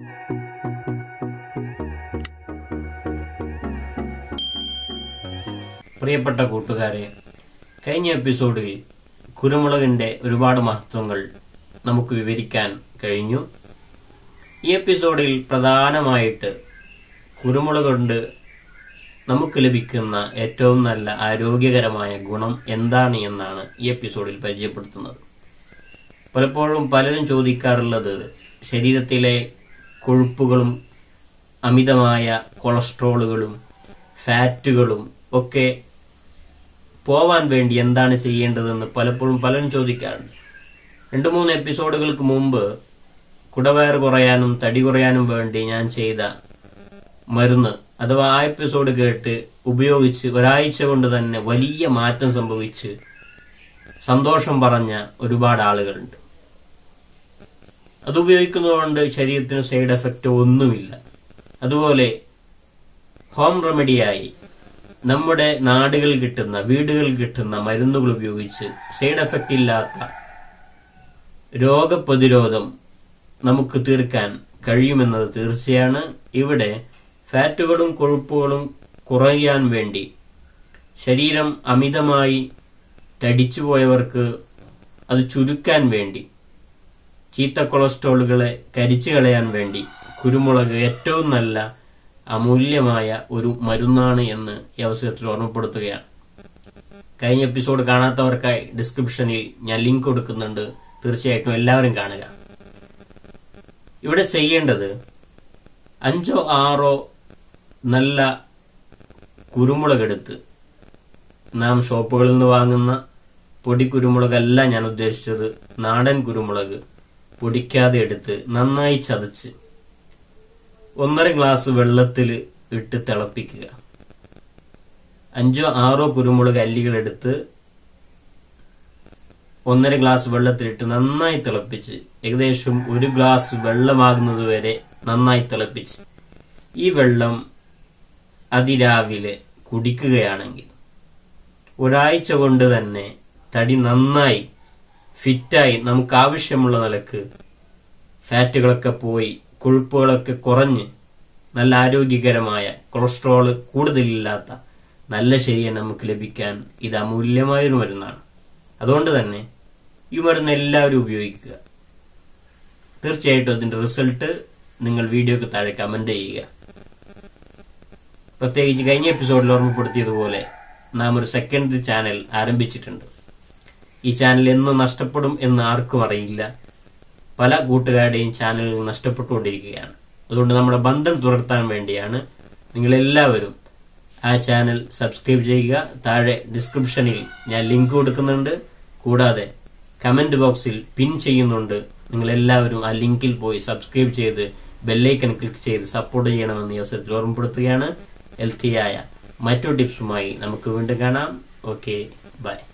പ്രിയപ്പെട്ട കൂട്ടുകാരെ കഴിഞ്ഞ എപ്പിസോഡിൽ കുരുമുളകിന്റെ ഒരുപാട് മഹത്വങ്ങൾ നമുക്ക് വിവരിക്കാൻ കഴിഞ്ഞു ഈ എപ്പിസോഡിൽ പ്രധാനമായിട്ട് കുരുമുളക് കൊണ്ട് നമുക്ക് ലഭിക്കുന്ന ഏറ്റവും നല്ല ആരോഗ്യകരമായ ഗുണം എന്താണ് എന്നാണ് ഈ എപ്പിസോഡിൽ പരിചയപ്പെടുത്തുന്നത് പലപ്പോഴും പലരും ചോദിക്കാറുള്ളത് ശരീരത്തിലെ കൊഴുപ്പുകളും അമിതമായ കൊളസ്ട്രോളുകളും ഫാറ്റുകളും ഒക്കെ പോവാൻ വേണ്ടി എന്താണ് ചെയ്യേണ്ടതെന്ന് പലപ്പോഴും പലരും ചോദിക്കാറുണ്ട് രണ്ടു മൂന്ന് എപ്പിസോഡുകൾക്ക് മുമ്പ് കുടവയർ കുറയാനും തടി കുറയാനും വേണ്ടി ഞാൻ ചെയ്ത മരുന്ന് അഥവാ ആ എപ്പിസോഡ് കേട്ട് ഉപയോഗിച്ച് ഒരാഴ്ച കൊണ്ട് തന്നെ വലിയ മാറ്റം സംഭവിച്ച് സന്തോഷം പറഞ്ഞ ഒരുപാട് ആളുകളുണ്ട് അത് ഉപയോഗിക്കുന്നതുകൊണ്ട് ശരീരത്തിന് സൈഡ് എഫക്റ്റ് ഒന്നുമില്ല അതുപോലെ ഹോം റെമഡിയായി നമ്മുടെ നാടുകളിൽ കിട്ടുന്ന വീടുകളിൽ കിട്ടുന്ന മരുന്നുകൾ ഉപയോഗിച്ച് സൈഡ് എഫക്റ്റ് ഇല്ലാത്ത രോഗപ്രതിരോധം നമുക്ക് തീർക്കാൻ കഴിയുമെന്നത് തീർച്ചയാണ് ഇവിടെ ഫാറ്റുകളും കൊഴുപ്പുകളും കുറയാൻ വേണ്ടി ശരീരം അമിതമായി തടിച്ചുപോയവർക്ക് അത് ചുരുക്കാൻ വേണ്ടി ചീത്ത കൊളസ്ട്രോളുകളെ കരിച്ചു കളയാൻ വേണ്ടി കുരുമുളക് ഏറ്റവും നല്ല അമൂല്യമായ ഒരു മരുന്നാണ് എന്ന് ഈ അവസരത്തിൽ ഓർമ്മപ്പെടുത്തുകയാണ് കഴിഞ്ഞ എപ്പിസോഡ് കാണാത്തവർക്കായി ഡിസ്ക്രിപ്ഷനിൽ ഞാൻ ലിങ്ക് കൊടുക്കുന്നുണ്ട് തീർച്ചയായിട്ടും എല്ലാവരും കാണുക ഇവിടെ ചെയ്യേണ്ടത് അഞ്ചോ ആറോ നല്ല കുരുമുളകെടുത്ത് നാം ഷോപ്പുകളിൽ നിന്ന് വാങ്ങുന്ന പൊടി കുരുമുളകല്ല ഞാൻ ഉദ്ദേശിച്ചത് നാടൻ കുരുമുളക് പൊടിക്കാതെ എടുത്ത് നന്നായി ചതച്ച് ഒന്നര ഗ്ലാസ് വെള്ളത്തിൽ ഇട്ട് തിളപ്പിക്കുക അഞ്ചോ ആറോ കുരുമുളക് അല്ലികൾ എടുത്ത് ഒന്നര ഗ്ലാസ് വെള്ളത്തിലിട്ട് നന്നായി തിളപ്പിച്ച് ഏകദേശം ഒരു ഗ്ലാസ് വെള്ളമാകുന്നത് വരെ നന്നായി തിളപ്പിച്ച് ഈ വെള്ളം അതിരാവിലെ കുടിക്കുകയാണെങ്കിൽ ഒരാഴ്ച കൊണ്ട് തന്നെ തടി നന്നായി ഫിറ്റായി നമുക്ക് ആവശ്യമുള്ള നിലക്ക് ഫാറ്റുകളൊക്കെ പോയി കൊഴുപ്പുകളൊക്കെ കുറഞ്ഞ് നല്ല ആരോഗ്യകരമായ കൊളസ്ട്രോള് കൂടുതലില്ലാത്ത നല്ല ശരീരം നമുക്ക് ലഭിക്കാൻ ഇത് അമൂല്യമായൊരു മരുന്നാണ് അതുകൊണ്ട് തന്നെ ഈ മരുന്ന് എല്ലാവരും ഉപയോഗിക്കുക തീർച്ചയായിട്ടും അതിന്റെ റിസൾട്ട് നിങ്ങൾ വീഡിയോക്ക് താഴെ കമന്റ് ചെയ്യുക പ്രത്യേകിച്ച് കഴിഞ്ഞ എപ്പിസോഡിൽ ഓർമ്മപ്പെടുത്തിയതുപോലെ നാം ഒരു സെക്കൻഡറി ചാനൽ ആരംഭിച്ചിട്ടുണ്ട് ഈ ചാനൽ എന്ന് നഷ്ടപ്പെടും എന്ന് ആർക്കും അറിയില്ല പല കൂട്ടുകാരുടെയും ചാനലുകൾ നഷ്ടപ്പെട്ടുകൊണ്ടിരിക്കുകയാണ് അതുകൊണ്ട് നമ്മുടെ ബന്ധം തുടർത്താൻ വേണ്ടിയാണ് നിങ്ങൾ എല്ലാവരും ആ ചാനൽ സബ്സ്ക്രൈബ് ചെയ്യുക താഴെ ഡിസ്ക്രിപ്ഷനിൽ ഞാൻ ലിങ്ക് കൊടുക്കുന്നുണ്ട് കൂടാതെ കമന്റ് ബോക്സിൽ പിൻ ചെയ്യുന്നുണ്ട് നിങ്ങൾ എല്ലാവരും ആ ലിങ്കിൽ പോയി സബ്സ്ക്രൈബ് ചെയ്ത് ബെല്ലൈക്കൺ ക്ലിക്ക് ചെയ്ത് സപ്പോർട്ട് ചെയ്യണമെന്ന് ഈ അവസരത്തിൽ ഓർമ്മപ്പെടുത്തുകയാണ് ഹെൽത്തിയായ മറ്റു ടിപ്സുമായി നമുക്ക് വീണ്ടും കാണാം ഓക്കെ ബൈ